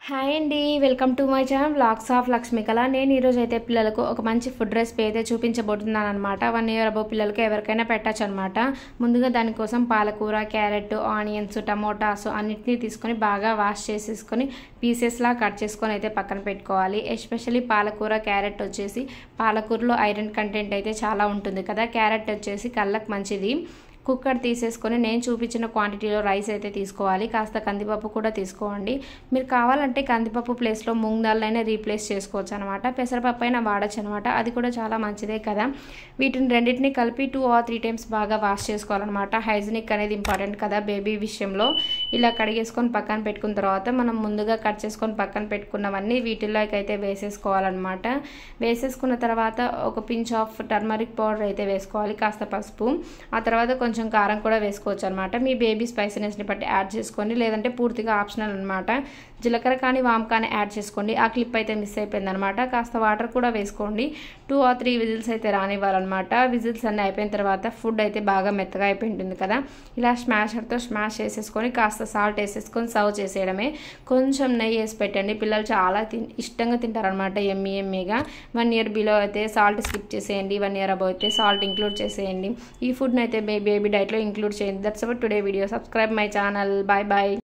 hi అండి welcome to my channel blogs of Lakshmikala నేను ఈరోజు అయితే పిల్లలకు ఒక మంచి ఫుడ్ రెసిపీ అయితే చూపించబోతున్నాను అనమాట వన్ ఇయర్ అబో పిల్లలకి ఎవరికైనా పెట్టచ్చు అనమాట ముందుగా దానికోసం పాలకూర క్యారెట్ ఆనియన్స్ టమోటాస్ అన్నిటినీ తీసుకొని బాగా వాష్ చేసేసుకొని పీసెస్లా కట్ చేసుకొని అయితే పక్కన పెట్టుకోవాలి ఎస్పెషల్లీ పాలకూర క్యారెట్ వచ్చేసి పాలకూరలో ఐరన్ కంటెంట్ అయితే చాలా ఉంటుంది కదా క్యారెట్ వచ్చేసి కళ్ళకు మంచిది కుక్కర్ తీసేసుకొని నేను చూపించిన క్వాంటిటీలో రైస్ అయితే తీసుకోవాలి కాస్త కందిపప్పు కూడా తీసుకోండి మీరు కావాలంటే కందిపప్పు ప్లేస్లో మూంగ్ దాల్ అయినా రీప్లేస్ చేసుకోవచ్చు అనమాట పెసరపప్పు అయినా వాడచ్చు అనమాట అది కూడా చాలా మంచిదే కదా వీటిని రెండింటిని కలిపి టూ ఆర్ త్రీ టైమ్స్ బాగా వాష్ చేసుకోవాలన్నమాట హైజీనిక్ అనేది ఇంపార్టెంట్ కదా బేబీ విషయంలో ఇలా కడిగేసుకొని పక్కన పెట్టుకున్న తర్వాత మనం ముందుగా కట్ చేసుకొని పక్కన పెట్టుకున్నవన్నీ వీటిల్లోకి అయితే వేసేసుకోవాలన్నమాట వేసేసుకున్న తర్వాత ఒక పించ్ ఆఫ్ టర్మరిక్ పౌడర్ అయితే వేసుకోవాలి కాస్త పసుపు ఆ తర్వాత కొంచెం కొంచెం కారం కూడా వేసుకోవచ్చు అనమాట మీ బేబీ స్పైసీనెస్ని బట్టి యాడ్ చేసుకోండి లేదంటే పూర్తిగా ఆప్షనల్ అనమాట జీలకర్ర కానీ వామ్ కానీ యాడ్ చేసుకోండి ఆ క్లిప్ అయితే మిస్ అయిపోయింది అనమాట కాస్త వాటర్ కూడా వేసుకోండి టూ ఆర్ త్రీ విజిల్స్ అయితే రానివ్వాలన్నమాట విజిల్స్ అన్నీ అయిపోయిన తర్వాత ఫుడ్ అయితే బాగా మెత్తగా అయిపోయి ఉంటుంది కదా ఇలా స్మాషర్తో స్మాష్ చేసేసుకొని కాస్త సాల్ట్ వేసేసుకొని సర్వ్ చేసేయడమే కొంచెం నెయ్యి వేసి పెట్టండి పిల్లలు చాలా తిన్ ఇష్టంగా తింటారనమాట ఎమ్మి ఎమ్మిగా వన్ ఇయర్ బిలో అయితే సాల్ట్ స్కిప్ చేసేయండి వన్ ఇయర్ అబౌ అయితే సాల్ట్ ఇంక్లూడ్ చేసేయండి ఈ ఫుడ్ని అయితే బేబీ బేబీ డైట్లో ఇంక్లూడ్ చేయండి that's about today video subscribe my channel bye bye